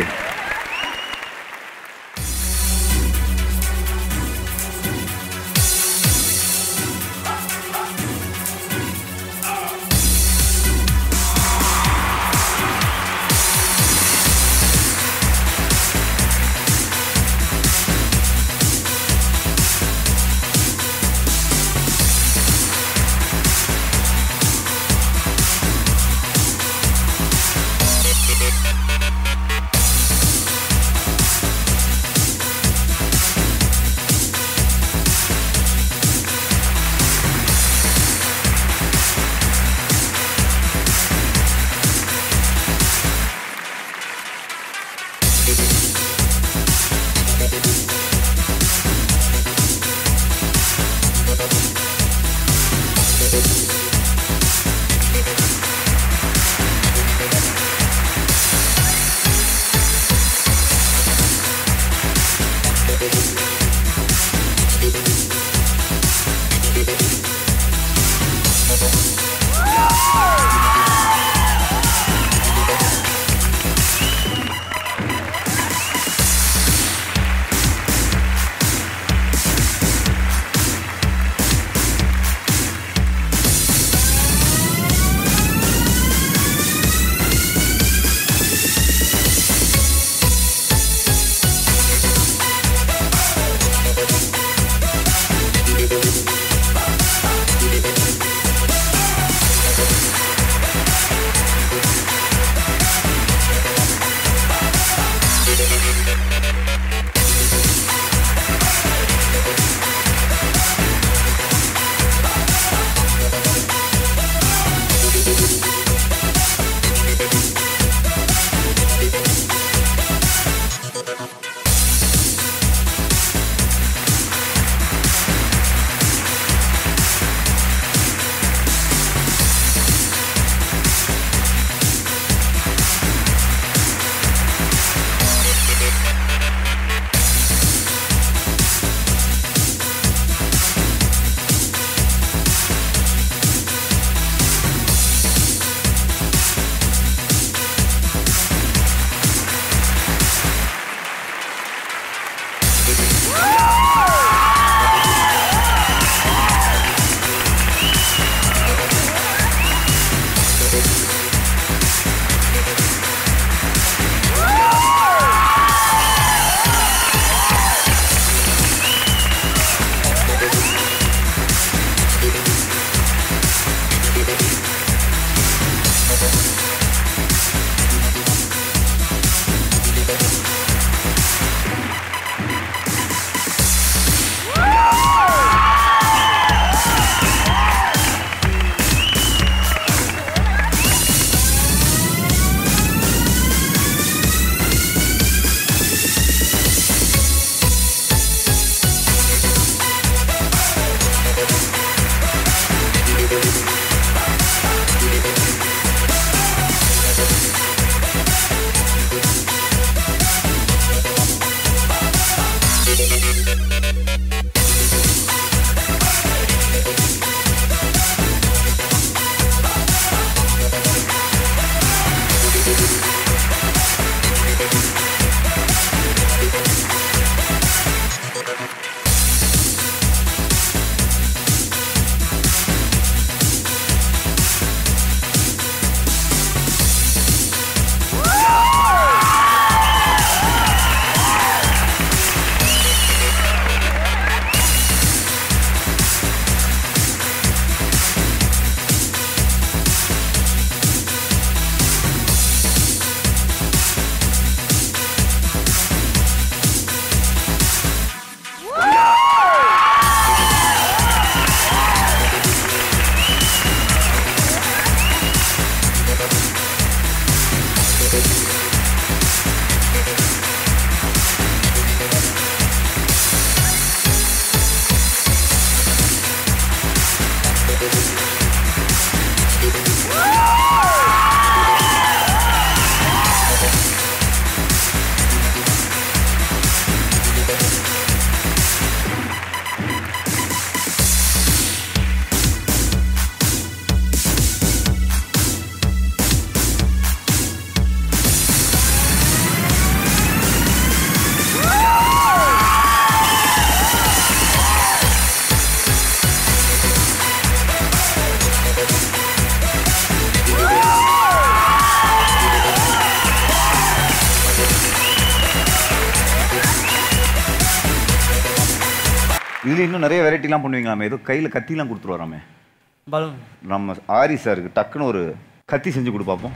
இதுல இன்னும் நிறைய வெரைட்டிலாம் பண்ணுவீங்களாமே ஏதோ கையில் கத்திலாம் கொடுத்துருவாராமே பலூன் நம்ம ஆரி சாருக்கு டக்குன்னு ஒரு கத்தி செஞ்சு கொடு பார்ப்போம்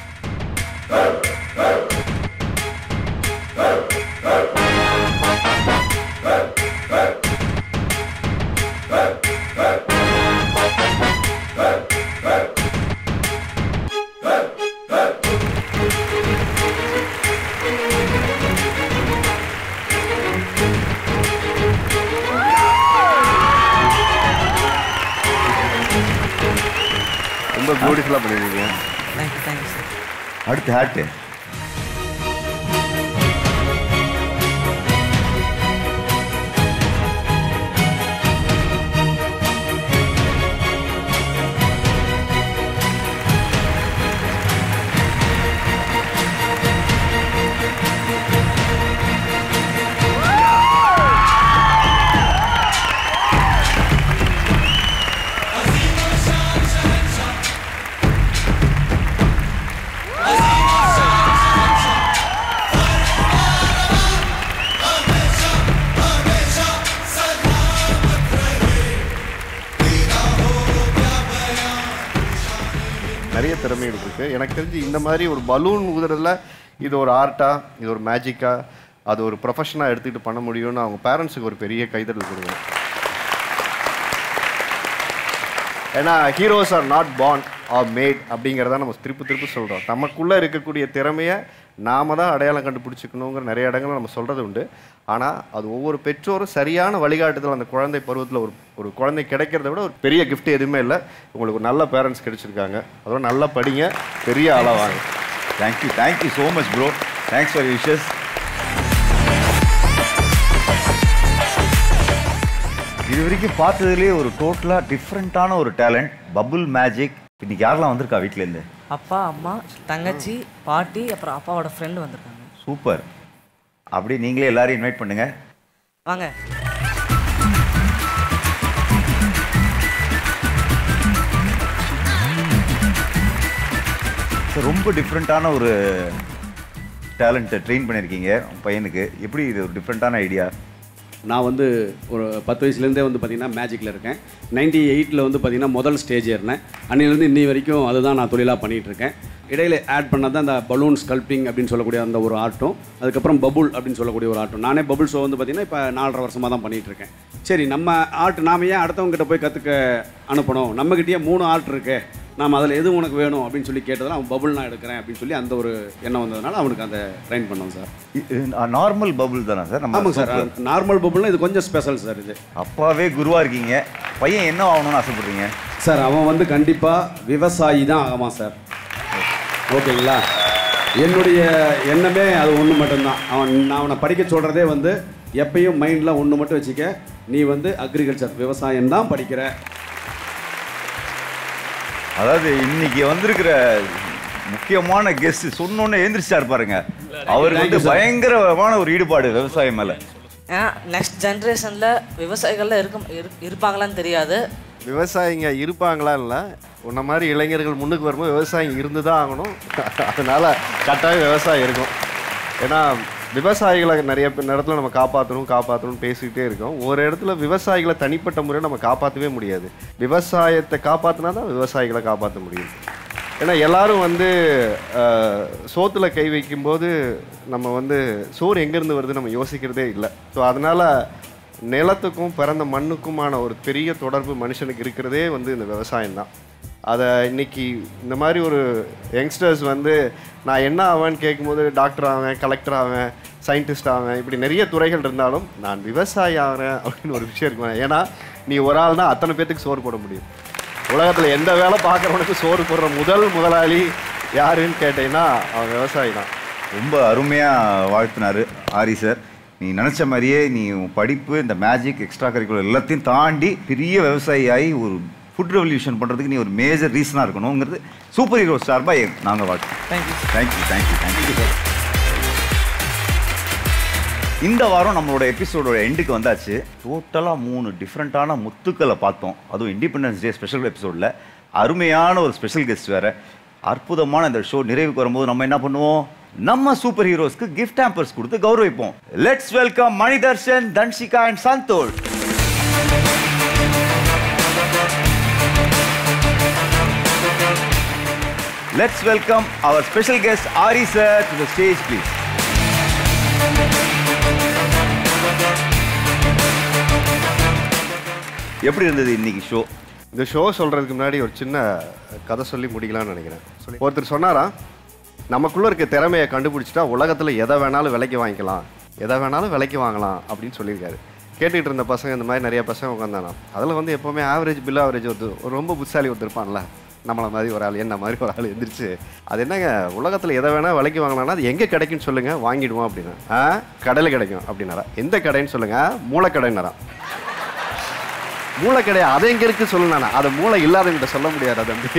ரொம்ப பியூட்டிஃபுல்லாக பண்ணிருக்கீங்க தேங்க்யூ தேங்க்யூ சார் அடுத்து ஹேட்டு நிறைய திறமைகள் இருக்கு எனக்கு தெரிஞ்சு இந்த மாதிரி ஒரு பலூன் ஊதுறதுல இது ஒரு ஆர்ட்டா இது ஒரு மேஜிக்கா அது ஒரு ப்ரொஃபஷனாக எடுத்துக்கிட்டு பண்ண முடியும்னு அவங்க பேரண்ட்ஸுக்கு ஒரு பெரிய கைதட்டல் கொடுங்க ஏன்னா heroes are not born are made அப்படிங்கிறத நம்ம திருப்பி திருப்பி சொல்கிறோம் நமக்குள்ளே இருக்கக்கூடிய திறமையை நாம தான் அடையாளம் கண்டுபிடிச்சிக்கணுங்கிற நிறைய இடங்களை நம்ம சொல்கிறது உண்டு ஆனால் அது ஒவ்வொரு பெற்றோரும் சரியான வழிகாட்டுதல் அந்த குழந்தை பருவத்தில் ஒரு ஒரு குழந்தை கிடைக்கிறத விட ஒரு பெரிய gift எதுவுமே இல்லை உங்களுக்கு ஒரு நல்ல பேரண்ட்ஸ் கிடைச்சிருக்காங்க அதோட நல்லா படிங்க பெரிய ஆளாக வாங்க thank you thank you so much bro thanks for wishes இது வரைக்கும் பார்த்ததுலேயே ஒரு டோட்டலாக டிஃப்ரெண்ட்டான ஒரு டேலண்ட் பபுள் மேஜிக் இன்னைக்கு யாரெல்லாம் வந்திருக்கா வீட்டிலேருந்து அப்பா அம்மா தங்கச்சி பாட்டி அப்புறம் அப்பாவோட ஃப்ரெண்டு வந்திருக்காங்க சூப்பர் அப்படியே நீங்களே எல்லாரையும் இன்வைட் பண்ணுங்க வாங்க So, ரொம்ப டிஃப்ரெண்ட்டான ஒரு டேலண்ட்டை ட்ரெயின் பண்ணியிருக்கீங்க உங்க பையனுக்கு எப்படி இது ஒரு டிஃப்ரெண்ட்டான ஐடியா நான் வந்து ஒரு பத்து வயசுலேருந்தே வந்து பார்த்திங்கன்னா மேஜிக்கில் இருக்கேன் நைன்டி எயிட்டில் வந்து பார்த்திங்கன்னா முதல் ஸ்டேஜ் ஏறினேன் அன்னிலேருந்து இன்னி வரைக்கும் அதுதான் நான் தொழிலாக பண்ணிகிட்டு இருக்கேன் இடையில ஆட் பண்ணது அந்த பலூன் ஸ்கல்பிங் அப்படின்னு சொல்லக்கூடிய அந்த ஒரு ஆர்ட்டும் அதுக்கப்புறம் பபுள் அப்படின்னு சொல்லக்கூடிய ஒரு ஆர்ட்டும் நானே பபுள் ஷோ வந்து பார்த்திங்கன்னா இப்போ நாலரை வருஷமாக தான் பண்ணிகிட்டு இருக்கேன் சரி நம்ம ஆர்ட் நாம ஏன் அடுத்தவங்ககிட்ட போய் கற்றுக்க அனுப்பணும் நம்மக்கிட்டேயே மூணு ஆர்ட் இருக்கு நாம் அதில் எது உனக்கு வேணும் அப்படின்னு சொல்லி கேட்டதில் அவன் பபுள் நான் எடுக்கிறேன் அப்படின்னு சொல்லி அந்த ஒரு எண்ணம் வந்ததுனால அவனுக்கு அந்த ட்ரைன் பண்ணோம் சார் நார்மல் பபுள் தானே சார் நம்ம ஆமாங்க சார் soap- நார்மல் பபுள்னா இது கொஞ்சம் ஸ்பெஷல் சார் இது அப்பாவே குருவா இருக்கீங்க பையன் என்ன ஆகணும்னு ஆசைப்படுறீங்க சார் அவன் வந்து கண்டிப்பாக விவசாயி தான் ஆகாமான் சார் ஓகேங்களா என்னுடைய எண்ணமே அது ஒன்று மட்டும்தான் அவன் நான் அவனை படிக்க சொல்கிறதே வந்து எப்பயும் மைண்டில் ஒன்று மட்டும் வச்சுக்க நீ வந்து அக்ரிகல்ச்சர் விவசாயம் தான் படிக்கிற அதாவது இன்னைக்கு வந்திருக்கிற முக்கியமான கெஸ்ட் சொன்னோன்னே எந்திரிச்சார் பாருங்க அவருக்கு Thank you, வந்து sir. பயங்கரமான ஒரு ஈடுபாடு விவசாயம் மேல ஏன்னா நெக்ஸ்ட் ஜென்ரேஷனில் விவசாயிகள்லாம் இருக்க இரு- இருப்பாங்களான்னு தெரியாது விவசாயிங்க இருப்பாங்களா இல்லை உன்ன மாதிரி இளைஞர்கள் முன்னுக்கு வரும்போது விவசாயம் இருந்து தான் ஆகணும் அதனால கட்டாயம் விவசாயம் இருக்கும் ஏன்னா விவசாயிகளை நிறைய பேர் இடத்துல நம்ம காப்பாற்றணும் காப்பாற்றணும் பேசிக்கிட்டே இருக்கோம் ஒரு இடத்துல விவசாயிகளை தனிப்பட்ட முறையில் நம்ம காப்பாற்றவே முடியாது விவசாயத்தை காப்பாற்றினா தான் விவசாயிகளை காப்பாற்ற முடியும் ஏன்னா எல்லாரும் வந்து அஹ், சோத்துல கை வைக்கும்போது நம்ம வந்து சோறு எங்கேருந்து வருது நம்ம யோசிக்கிறதே இல்லை ஸோ அதனால நிலத்துக்கும் பிறந்த மண்ணுக்குமான ஒரு பெரிய தொடர்பு மனுஷனுக்கு இருக்கிறதே வந்து இந்த விவசாயம் தான் அதை இன்னைக்கு இந்த மாதிரி ஒரு யங்ஸ்டர்ஸ் வந்து நான் என்ன ஆவேன்னு கேட்கும்போது டாக்டர் ஆவேன் கலெக்டர் ஆவேன் சயின்டிஸ்ட் ஆவேன் இப்படி நிறைய துறைகள் இருந்தாலும் நான் விவசாயி ஆகிறேன் அப்படின்னு ஒரு விஷயம் இருக்கும் ஏன்னா நீ ஒரு ஆள் தான் அத்தனை பேத்துக்கு சோறு போட முடியும் உலகத்தில் எந்த வேலை பார்க்குறவனுக்கு சோறு போடுற முதல் முதலாளி யாருன்னு கேட்டீங்கன்னா அவன் விவசாயி தான் ரொம்ப அருமையா வாழ்த்தினாரு ஆரி சார் நீ நினைச்ச மாதிரியே நீ உன் படிப்பு இந்த மேஜிக் எக்ஸ்ட்ரா கரிக்குலர் எல்லாத்தையும் தாண்டி பெரிய விவசாயி ஆகி ஒரு ஃபுட் ரெவல்யூஷன் பண்றதுக்கு நீ ஒரு மேஜர் ரீசனாக இருக்கணுங்கிறது சூப்பர் ஹீரோ சார்பாக நாங்கள் வாழ்த்து thank you thank you thank you thank you sir இந்த வாரம் நம்மளோட எபிசோடோட எண்டுக்கு வந்தாச்சு டோட்டலாக மூணு டிஃப்ரெண்ட்டான முத்துக்களை பார்த்தோம் அதுவும் இண்டிபெண்டன்ஸ் டே ஸ்பெஷல் எபிசோடில் அருமையான ஒரு ஸ்பெஷல் கெஸ்ட் வேற அற்புதமான இந்த ஷோ நிறைவுக்கு வரும்போது நம்ம என்ன பண்ணுவோம் நம்ம சூப்பர் ஹீரோஸ்க்கு கிஃப்ட் ஹேம்பர்ஸ் கொடுத்து கௌரவிப்போம் let's welcome Manidarshan Dhanshika and Santhosh let's welcome our special guest Aari sir to the stage please எப்படி இருந்தது இன்னைக்கு ஷோ இந்த ஷோ சொல்கிறதுக்கு முன்னாடி ஒரு சின்ன கதை சொல்லி முடிக்கலாம்னு நினைக்கிறேன் சொல்லி ஒருத்தர் சொன்னாராம் நமக்குள்ளே இருக்க திறமையை கண்டுபிடிச்சிட்டா உலகத்தில் எதை வேணாலும் விலைக்கு வாங்கிக்கலாம் எதை வேணாலும் விலைக்கு வாங்கலாம் அப்படின்னு சொல்லியிருக்காரு கேட்டுக்கிட்டு இருந்த பசங்க இந்த மாதிரி நிறைய பசங்க உட்காந்தானா அதில் வந்து எப்போவுமே ஆவரேஜ் பில் ஆவரேஜ் ஒருத்தர் ஒரு ரொம்ப புத்தாலி ஒருத்தர் இருப்பான்ல நம்மளை மாதிரி ஒரு ஆள் என்ன மாதிரி ஒரு ஆள் எந்திரிச்சு அது என்னங்க உலகத்தில் எதை வேணால் விலைக்கு வாங்கலாம்னா அது எங்கே கிடைக்குன்னு சொல்லுங்கள் வாங்கிடுவோம் அப்படின்னா ஆ கடையில் கிடைக்கும் அப்படின்னாரா எந்த கடைன்னு சொல்லுங்கள் மூளைக்கடைன்னாராம் மூளை கிடையாது அது எங்க இருக்கு சொல்லணும் அது மூளை இல்லாதவங்கிட்ட சொல்ல முடியாது அது வந்து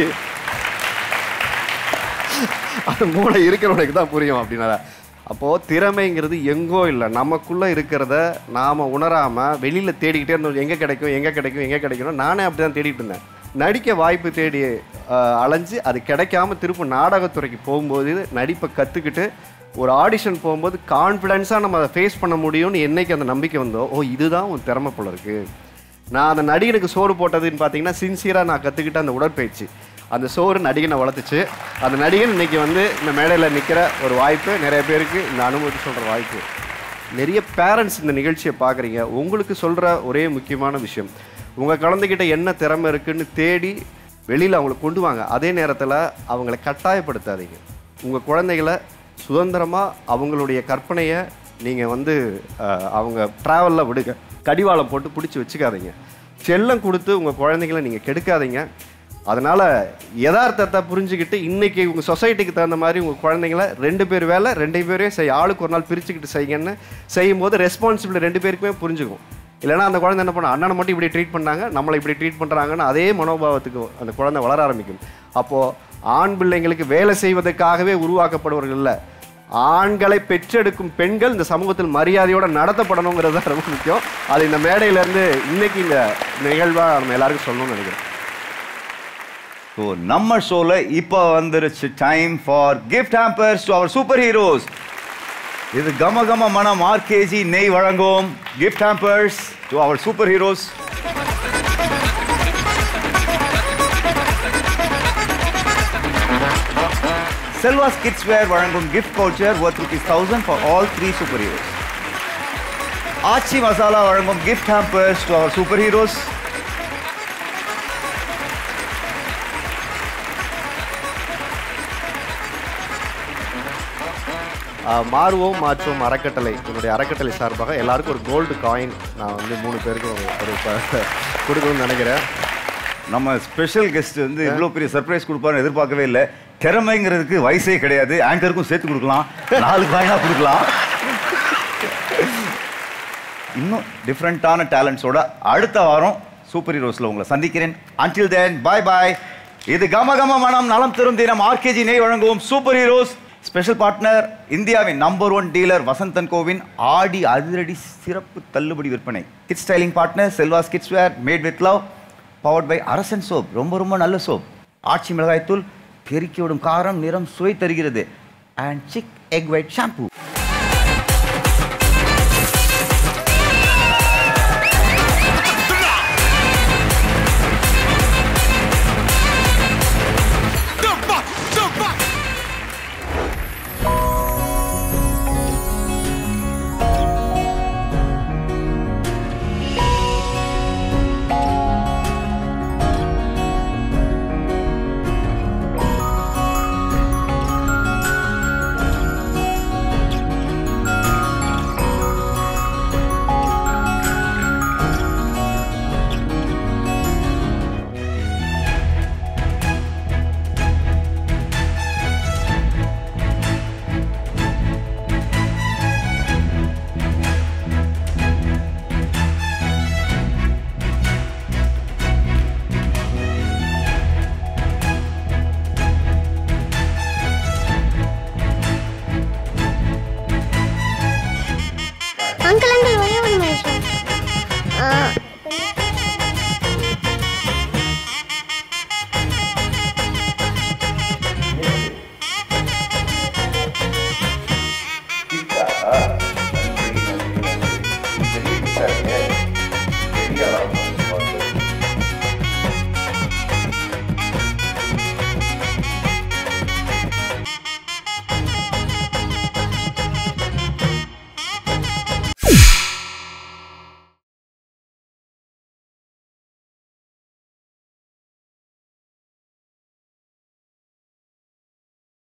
அது மூளை இருக்கிறவனுக்கு தான் புரியும் அப்படின்னா அப்போ திறமைங்கிறது எங்கோ இல்லை நமக்குள்ள இருக்கிறத நாம உணராம வெளியில தேடிக்கிட்டே இருந்தோம் எங்க கிடைக்கும் எங்க கிடைக்கும் எங்க கிடைக்கும் நானே அப்படிதான் தேடிட்டு இருந்தேன் நடிக்க வாய்ப்பு தேடி அஹ், அலைஞ்சு அது கிடைக்காம திரும்ப நாடகத்துறைக்கு போகும்போது நடிப்பை கற்றுக்கிட்டு ஒரு ஆடிஷன் போகும்போது கான்ஃபிடென்ஸாக நம்ம அதை ஃபேஸ் பண்ண முடியும்னு என்னைக்கு அந்த நம்பிக்கை வந்தோ ஓ இதுதான் உன் திறமை போல இருக்கு நான் அந்த நடிகனுக்கு சோறு போட்டதுன்னு பார்த்தீங்கன்னா சின்சியராக நான் கற்றுக்கிட்ட அந்த உடற்பயிற்சி அந்த சோறு நடிகனை வளர்த்துச்சு அந்த நடிகன் இன்னைக்கு வந்து இந்த மேடையில் நிற்கிற ஒரு வாய்ப்பு நிறைய பேருக்கு இந்த அனுபவத்தை சொல்கிற வாய்ப்பு நிறைய பேரண்ட்ஸ் இந்த நிகழ்ச்சியை பார்க்குறீங்க உங்களுக்கு சொல்கிற ஒரே முக்கியமான விஷயம் உங்கள் குழந்தைகிட்ட என்ன திறமை இருக்குன்னு தேடி வெளியில் அவங்களை கொண்டு வாங்க அதே நேரத்தில் அவங்களை கட்டாயப்படுத்தாதீங்க உங்கள் குழந்தைகளை சுதந்திரமாக அவங்களுடைய கற்பனையை நீங்கள் வந்து அஹ், அவங்க ட்ராவலில் விடுங்க கடிவாளம் போட்டு பிடிச்சி வச்சுக்காதீங்க செல்லம் கொடுத்து உங்கள் குழந்தைகளை நீங்கள் கெடுக்காதீங்க அதனால் யதார்த்தத்தை புரிஞ்சுக்கிட்டு இன்னைக்கு உங்கள் சொசைட்டிக்கு தகுந்த மாதிரி உங்கள் குழந்தைங்கள ரெண்டு பேர் வேலை ரெண்டு பேரையும் செய்ய ஆளுக்கு ஒரு நாள் பிரிச்சுக்கிட்டு செய்யுங்கன்னு செய்யும்போது ரெஸ்பான்சிபிலிட்டி ரெண்டு பேருக்குமே புரிஞ்சுக்கும் இல்லைன்னா அந்த குழந்தை என்ன பண்ண அண்ணனை மட்டும் இப்படி ட்ரீட் பண்ணாங்க நம்மளை இப்படி ட்ரீட் பண்ணுறாங்கன்னு அதே மனோபாவத்துக்கு அந்த குழந்தை வளர ஆரம்பிக்கும் அப்போது ஆண் பிள்ளைங்களுக்கு வேலை செய்வதற்காகவே உருவாக்கப்படுவர்கள் இல்லை ஆண்களை பெற்றெடுக்கும் பெண்கள் இந்த சமூகத்தில் மரியாதையோட நடத்தப்படணுங்கிறது தான் ரொம்ப முக்கியம் அது இந்த மேடையிலேருந்து இன்னைக்கு இந்த நிகழ்வாக நம்ம எல்லாருக்கும் சொல்லணும்னு நினைக்கிறேன் ஸோ நம்ம ஷோவில் இப்போ வந்துருச்சு time for gift hampers to our super heroes இது கம கம மனம் ஆர்கேஜி நெய் வழங்கும் gift hampers to our super heroes Selvas kids wear வழங்கும் gift voucher worth rupees thousand for all three super heroes Aachi masala வழங்கும் gift hampers to our super heroes ஆஹ் மாறுவோம் மாற்றுவோம் அறக்கட்டளை என்னுடைய அறக்கட்டளை சார்பாக எல்லாருக்கும் ஒரு கோல்டு காயின் நான் வந்து மூணு பேருக்கும் ஒரு ஒரு ப- கொடுக்கணும்னு நினைக்கிறேன் நம்ம ஸ்பெஷல் கெஸ்ட் வந்து இவ்வளோ பெரிய சர்ப்ரைஸ் கொடுப்பாருன்னு எதிர்பார்க்கவே இல்லை திறமைங்கிறதுக்கு வயசே கிடையாது ஆங்கருக்கும் சேர்த்து கொடுக்கலாம் நாலு காயினாக கொடுக்கலாம் இன்னும் டிஃப்ரெண்ட்டான டேலண்ட்ஸோட அடுத்த வாரம் சூப்பர் ஹீரோஸில் உங்களை சந்திக்கிறேன் அன்டில் தென் பாய் பாய் இது கம கம மனம் நலம் தரும் தினம் ஆர்கேஜி நெய் வழங்கும் சூப்பர் ஹீரோஸ் ஸ்பெஷல் பார்ட்னர் இந்தியாவின் நம்பர் ஒன் டீலர் வசந்தன் கோவின் ஆடி அதிரடி சிறப்பு தள்ளுபடி விற்பனை kid styling partner Selvas kids wear made with love powered by Arasan soap ரொம்ப ரொம்ப நல்ல சோப் ஆட்சி மிளகாய்த்தூள் பெருக்கி விடும் காரம் நிறம் சுவை தருகிறது and chik egg white shampoo uncle uncle ஒரே ஒரு நிமிஷம் ஆ, சரிங்க